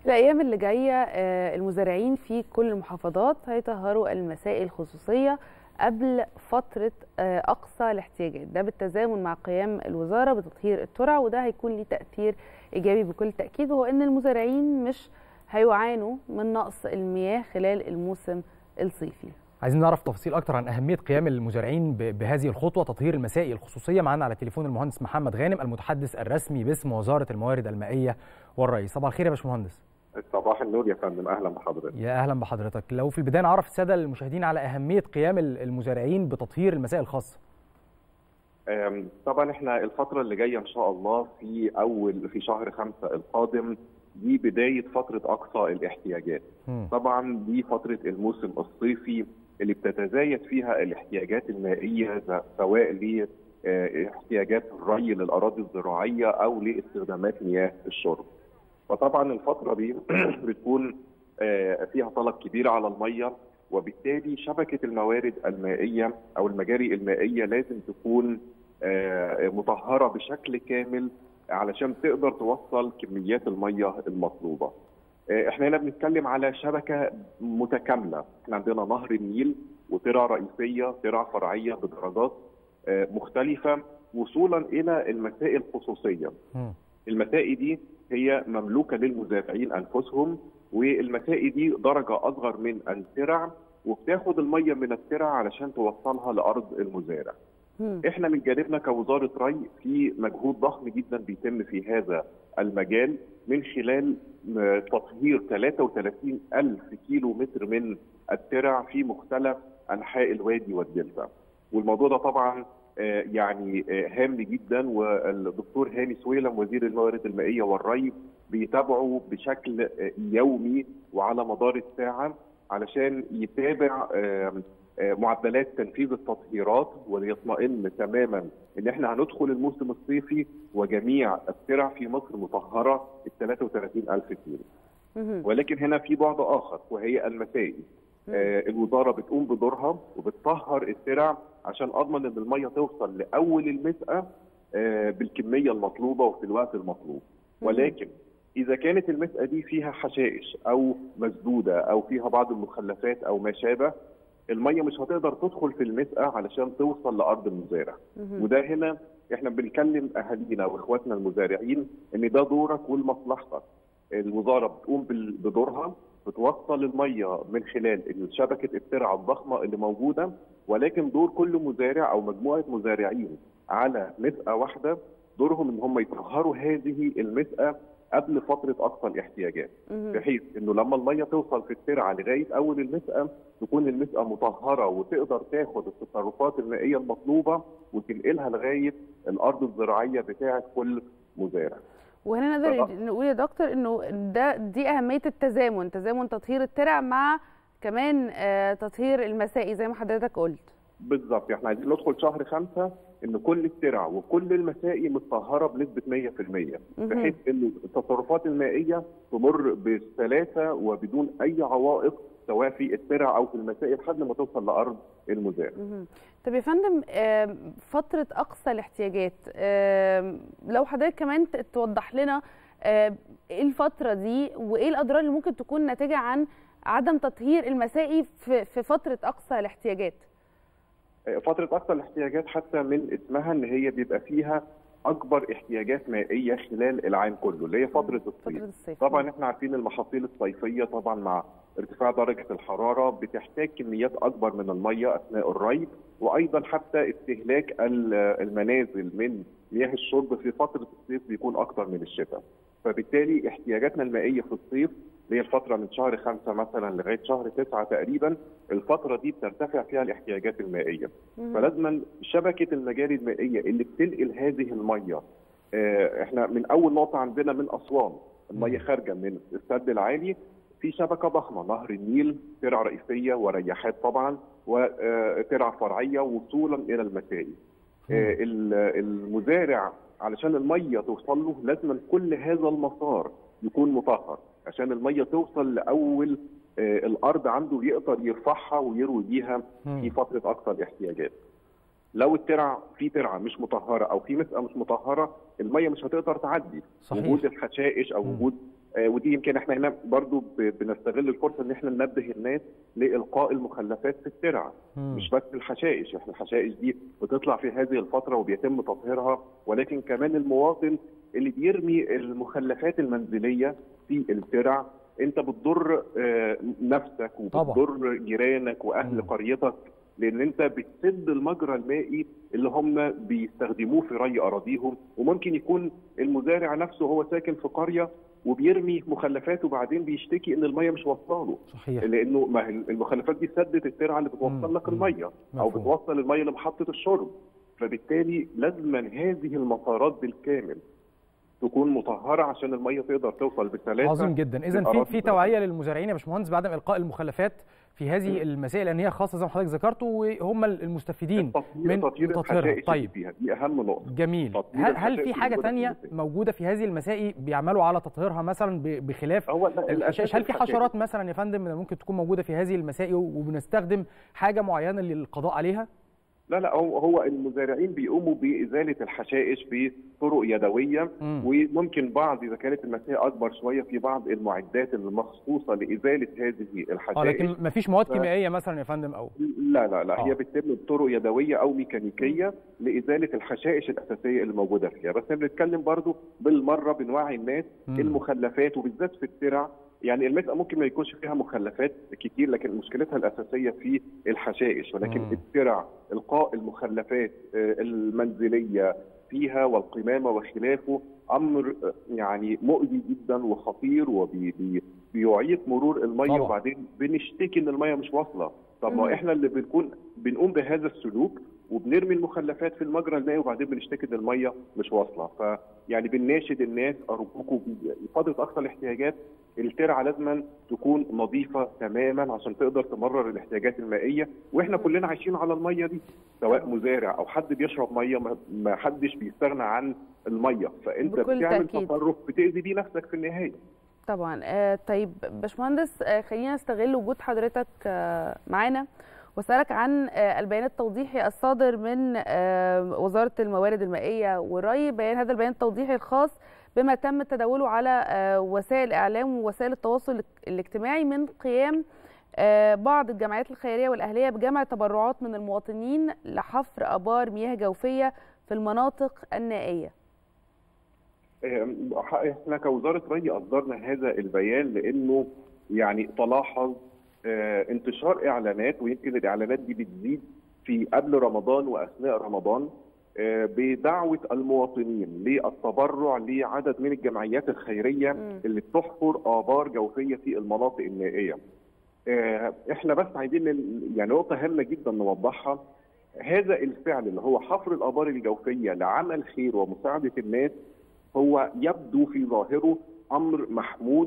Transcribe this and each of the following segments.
الأيام اللي جاية المزارعين في كل المحافظات هيطهروا المسائل الخصوصية قبل فترة أقصى الاحتياجات ده بالتزامن مع قيام الوزارة بتطهير الترع وده هيكون ليه تأثير إيجابي بكل تأكيد وهو أن المزارعين مش هيعانوا من نقص المياه خلال الموسم الصيفي عايزين نعرف تفاصيل اكتر عن اهميه قيام المزارعين بهذه الخطوه تطهير المسائي الخصوصيه معانا على تليفون المهندس محمد غانم المتحدث الرسمي باسم وزاره الموارد المائيه والري صباح الخير يا باشمهندس صباح النور يا فندم اهلا بحضرتك يا اهلا بحضرتك لو في البدايه نعرف الساده المشاهدين على اهميه قيام المزارعين بتطهير المسائل الخاصه طبعا احنا الفتره اللي جايه ان شاء الله في اول في شهر خمسة القادم دي بدايه فتره اقصى الاحتياجات م. طبعا دي فتره الموسم الصيفي اللي بتتزايد فيها الاحتياجات المائيه سواء لاحتياجات الري للاراضي الزراعيه او لاستخدامات مياه الشرب. فطبعا الفتره دي بتكون فيها طلب كبير على الميه وبالتالي شبكه الموارد المائيه او المجاري المائيه لازم تكون مطهره بشكل كامل علشان تقدر توصل كميات الميه المطلوبه. احنا هنا بنتكلم على شبكه متكامله، احنا عندنا نهر النيل وترع رئيسيه، ترع فرعيه بدرجات مختلفه وصولا الى المسائي الخصوصيه. المسائي دي هي مملوكه للمزارعين انفسهم والمسائي دي درجه اصغر من الترع وبتاخد الميه من الترع علشان توصلها لارض المزارع. احنا من جانبنا كوزاره ري في مجهود ضخم جدا بيتم في هذا المجال من خلال تطهير 33 ألف كيلو متر من الترع في مختلف أنحاء الوادي والدلتا والموضوع ده طبعا يعني هام جدا والدكتور هاني سويلم وزير الموارد المائية والري بيتابعه بشكل يومي وعلى مدار الساعة علشان يتابع معدلات تنفيذ التطهيرات وليطمئن تماما ان احنا هندخل الموسم الصيفي وجميع الترع في مصر مطهره ال 33 الف كيلو. ولكن هنا في بعد اخر وهي المسائي. آه الوزاره بتقوم بدورها وبتطهر الترع عشان اضمن ان الميه توصل لاول المسقى آه بالكميه المطلوبه وفي الوقت المطلوب. ولكن اذا كانت المسقى دي فيها حشائش او مسدوده او فيها بعض المخلفات او ما شابه الميه مش هتقدر تدخل في المسقى علشان توصل لارض المزارع وده هنا احنا بنكلم اهالينا واخواتنا المزارعين ان ده دورك ولمصلحتك الوزاره بتقوم بدورها بتوصل الميه من خلال شبكه الترع الضخمه اللي موجوده ولكن دور كل مزارع او مجموعه مزارعين على مسقى واحده دورهم ان هم يطهروا هذه المسقى قبل فتره اقصى الاحتياجات بحيث انه لما الميه توصل في الترعه لغايه اول المسقى تكون المسقى مطهره وتقدر تاخد التصرفات المائيه المطلوبه وتنقلها لغايه الارض الزراعيه بتاعه كل مزارع. وهنا نقدر نقول يا دكتور انه ده دي اهميه التزامن، تزامن تطهير الترع مع كمان تطهير المسائي زي ما حضرتك قلت. بالظبط احنا عايزين ندخل شهر خمسة ان كل الترع وكل المسائي متطهره بنسبه 100% بحيث ان التصرفات المائيه تمر بسلاسه وبدون اي عوائق سواء في الترع او في المسائي لحد ما توصل لارض المزارع. طب يا فندم فتره اقصى الاحتياجات لو حضرتك كمان توضح لنا ايه الفتره دي وايه الاضرار اللي ممكن تكون ناتجه عن عدم تطهير المسائي في فتره اقصى الاحتياجات؟ فتره اقصى الاحتياجات حتى من اسمها ان هي بيبقى فيها اكبر احتياجات مائيه خلال العام كله اللي هي فتره الصيف. الصيف. طبعا احنا عارفين المحاصيل الصيفيه طبعا مع ارتفاع درجه الحراره بتحتاج كميات اكبر من الميه اثناء الري وايضا حتى استهلاك المنازل من مياه الشرب في فتره الصيف بيكون اكثر من الشتاء. فبالتالي احتياجاتنا المائيه في الصيف اللي هي الفترة من شهر خمسة مثلا لغاية شهر تسعة تقريبا الفترة دي بترتفع فيها الاحتياجات المائية فلازما شبكة المجاري المائية اللي بتنقل هذه المية اه احنا من أول نقطة عندنا من أسوان المية خارجة من السد العالي في شبكة ضخمة نهر النيل ترع رئيسية ورياحات طبعا وترع فرعية وصولا إلى المسائي اه المزارع علشان المية توصل له لازم كل هذا المسار يكون مطهر عشان الميه توصل لاول آه الارض عنده يقدر يرفعها ويروي بيها في فتره اقصى الاحتياجات. لو الترع في ترعه مش مطهره او في مسقى مش مطهره الميه مش هتقدر تعدي صحيح. وجود الحشائش او مم. وجود ودي يمكن احنا هنا برضو بنستغل الفرصه ان احنا ننبه الناس لالقاء المخلفات في الترع مم. مش بس الحشائش احنا الحشائش دي بتطلع في هذه الفتره وبيتم تطهيرها ولكن كمان المواطن اللي بيرمي المخلفات المنزليه في الترع انت بتضر آه، نفسك وبتضر جيرانك واهل مم. قريتك لان انت بتسد المجرى المائي اللي هم بيستخدموه في ري اراضيهم وممكن يكون المزارع نفسه هو ساكن في قريه وبيرمي مخلفات وبعدين بيشتكي ان الميه مش واصله له صحيح لانه ما هي المخلفات دي سدت الترعه اللي مم. بتوصل لك مم. الميه او مفهوم. بتوصل الميه لمحطه الشرب فبالتالي لازما هذه المسارات بالكامل تكون مطهره عشان الميه تقدر توصل بسلاسه عظيم جدا اذا في للأراضي في توعيه للمزارعين يا باشمهندس بعدم القاء المخلفات في هذه المسائل لان هي خاصه زي ما حضرتك ذكرت وهم المستفيدين من تطهير تطهيرها الحشائش اللي طيب فيها دي اهم نقطه جميل تطهير هل هل الحشائش في حاجه الموجودة في تانية المسائل. موجوده في هذه المسائي بيعملوا على تطهيرها مثلا ب- بخلاف هو لا، الحشائش هل في الحشائش. حشرات مثلا يا فندم ممكن تكون موجوده في هذه المسائي وبنستخدم حاجه معينه للقضاء عليها لا لا هو هو المزارعين بيقوموا بازاله الحشائش بطرق يدويه مم. وممكن بعض اذا كانت المساحه اكبر شويه في بعض المعدات المخصوصه لازاله هذه اه الحشائش لكن ما فيش مواد ف- كيميائيه مثلا يا فندم او لا لا لا آه. هي بتتم بطرق يدويه او ميكانيكيه لازاله الحشائش الاساسيه اللي موجوده فيها بس احنا بنتكلم برضو بالمره بنوعي الناس مم. المخلفات وبالذات في الترع يعني المسألة ممكن ما يكونش فيها مخلفات كتير لكن مشكلتها الأساسية في الحشائش ولكن مم. الترع إلقاء المخلفات آه، المنزلية فيها والقمامة وخلافه أمر آه، يعني مؤذي جدا وخطير وبيعيق مرور المية طبعا. وبعدين بنشتكي إن المية مش واصلة طب مم. ما إحنا اللي بنكون بنقوم بهذا السلوك وبنرمي المخلفات في المجرى المائي وبعدين بنشتكي ان الميه مش واصله فيعني بنناشد الناس ارجوكم في فتره اقصى الاحتياجات الترعه لازما تكون نظيفه تماما عشان تقدر تمرر الاحتياجات المائيه واحنا كلنا عايشين على الميه دي سواء مزارع او حد بيشرب ميه ما- ما حدش بيستغنى عن الميه فانت بكل بتعمل تأكيد. تصرف بتاذي بيه نفسك في النهايه طبعا آه، طيب باشمهندس آه، خلينا نستغل وجود حضرتك آه، معانا واسالك عن آه، البيان التوضيحي الصادر من آه، وزاره الموارد المائيه والري بيان هذا البيان التوضيحي الخاص بما تم تداوله على آه، وسائل الاعلام ووسائل التواصل الاجتماعي من قيام آه، بعض الجمعيات الخيريه والاهليه بجمع تبرعات من المواطنين لحفر ابار مياه جوفيه في المناطق النائيه احنا كوزاره ري اصدرنا هذا البيان لانه يعني تلاحظ آه، انتشار اعلانات ويمكن الاعلانات دي بتزيد في قبل رمضان واثناء رمضان آه، بدعوه المواطنين للتبرع لعدد من الجمعيات الخيريه مم. اللي بتحفر ابار جوفيه في المناطق النائيه. آه، احنا بس عايزين ن- يعني نقطه هامه جدا نوضحها هذا الفعل اللي هو حفر الابار الجوفيه لعمل خير ومساعده الناس هو يبدو في ظاهره امر محمود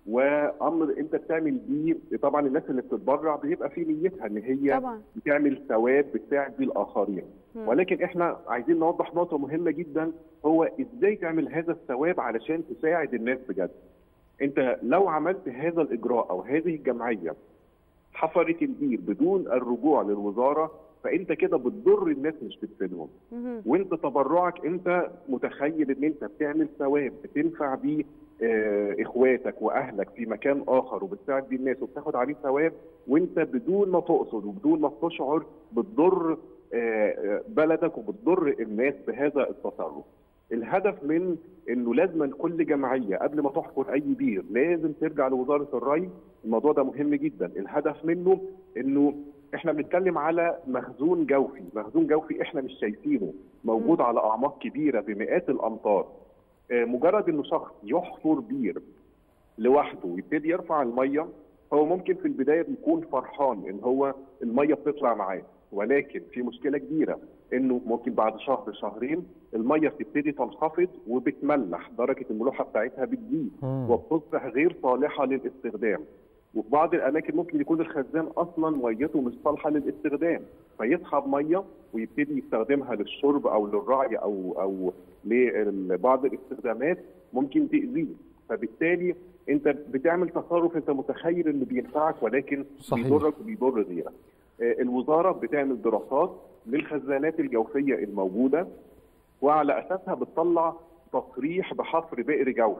وامر انت بتعمل بيه طبعا الناس اللي بتتبرع بيبقى في نيتها ان هي طبعا بتعمل ثواب بتساعد بيه الاخرين مم. ولكن احنا عايزين نوضح نقطه مهمه جدا هو ازاي تعمل هذا الثواب علشان تساعد الناس بجد انت لو عملت هذا الاجراء او هذه الجمعيه حفرت البير بدون الرجوع للوزاره فانت كده بتضر الناس مش بتفيدهم مهم. وانت تبرعك انت متخيل ان انت بتعمل ثواب بتنفع بيه آه، اخواتك واهلك في مكان اخر وبتساعد بيه الناس وبتاخد عليه ثواب وانت بدون ما تقصد وبدون ما تشعر بتضر آه، آه، بلدك وبتضر الناس بهذا التصرف. الهدف من انه لازم كل جمعيه قبل ما تحفر اي بير لازم ترجع لوزاره الري الموضوع ده مهم جدا الهدف منه انه احنا بنتكلم على مخزون جوفي مخزون جوفي احنا مش شايفينه موجود على اعماق كبيره بمئات الامتار آه، مجرد انه شخص يحفر بير لوحده ويبتدي يرفع الميه هو ممكن في البدايه بيكون فرحان ان هو الميه بتطلع معاه ولكن في مشكله كبيره انه ممكن بعد شهر شهرين الميه بتبتدي تنخفض وبتملح درجه الملوحه بتاعتها بتزيد مم. وبتصبح غير صالحه للاستخدام وفي بعض الاماكن ممكن يكون الخزان اصلا ميته مش صالحه للاستخدام فيسحب ميه ويبتدي يستخدمها للشرب او للرعي او او لبعض الاستخدامات ممكن تاذيه فبالتالي انت بتعمل تصرف انت متخيل انه بينفعك ولكن صحيح. بيضرك وبيضر غيرك آه، الوزاره بتعمل دراسات للخزانات الجوفيه الموجوده وعلى اساسها بتطلع تصريح بحفر بئر جوفي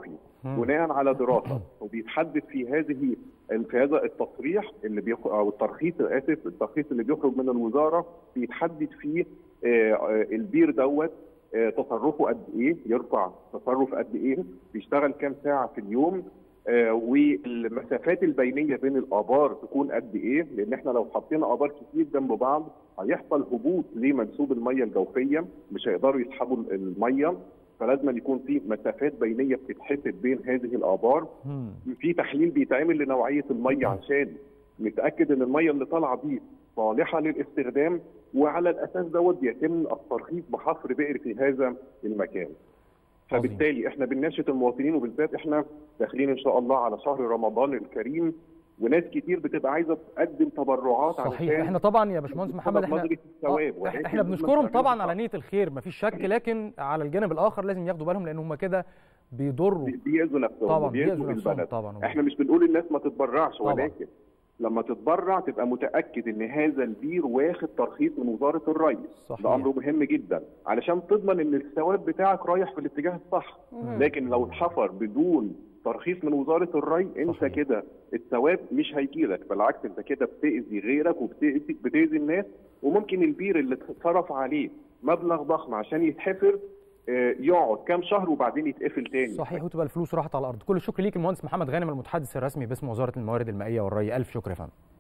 بناء على دراسه وبيتحدد في هذه في هذا التصريح اللي بيخ... او الترخيص اسف الترخيص اللي بيخرج من الوزاره بيتحدد فيه البير دوت تصرفه قد ايه يرفع تصرف قد ايه بيشتغل كام ساعه في اليوم والمسافات البينيه بين الابار تكون قد ايه لان احنا لو حطينا ابار كتير جنب بعض هيحصل هبوط لمنسوب الميه الجوفيه مش هيقدروا يسحبوا الميه فلازم يكون في مسافات بينيه بتتحسب بين هذه الابار في تحليل بيتعمل لنوعيه الميه عشان نتاكد ان الميه اللي طالعه دي صالحه للاستخدام وعلى الاساس دوت بيتم الترخيص بحفر بئر في هذا المكان. فبالتالي احنا بنناشد المواطنين وبالذات احنا داخلين ان شاء الله على شهر رمضان الكريم وناس كتير بتبقى عايزه تقدم تبرعات صحيح احنا طبعا يا باشمهندس محمد احنا الثواب احنا بنشكرهم طبعا على نيه الخير مفيش شك لكن على الجانب الاخر لازم ياخدوا بالهم لان هم كده بيضروا بيأذوا نفسهم طبعا بيأذوا نفسهم طبعا احنا مش بنقول الناس ما تتبرعش ولكن لما تتبرع تبقى متاكد ان هذا البير واخد ترخيص من وزاره الري صحيح. ده امر مهم جدا علشان تضمن ان الثواب بتاعك رايح في الاتجاه الصح مم. لكن لو اتحفر بدون ترخيص من وزاره الري انت صحيح. كده الثواب مش هيجيلك بالعكس انت كده بتاذي غيرك وبتاذي بتاذي الناس وممكن البير اللي اتصرف عليه مبلغ ضخم عشان يتحفر آه، يقعد كام شهر وبعدين يتقفل تاني صحيح وتبقى الفلوس راحت على الارض كل الشكر ليك المهندس محمد غانم المتحدث الرسمي باسم وزاره الموارد المائيه والري الف شكر يا فندم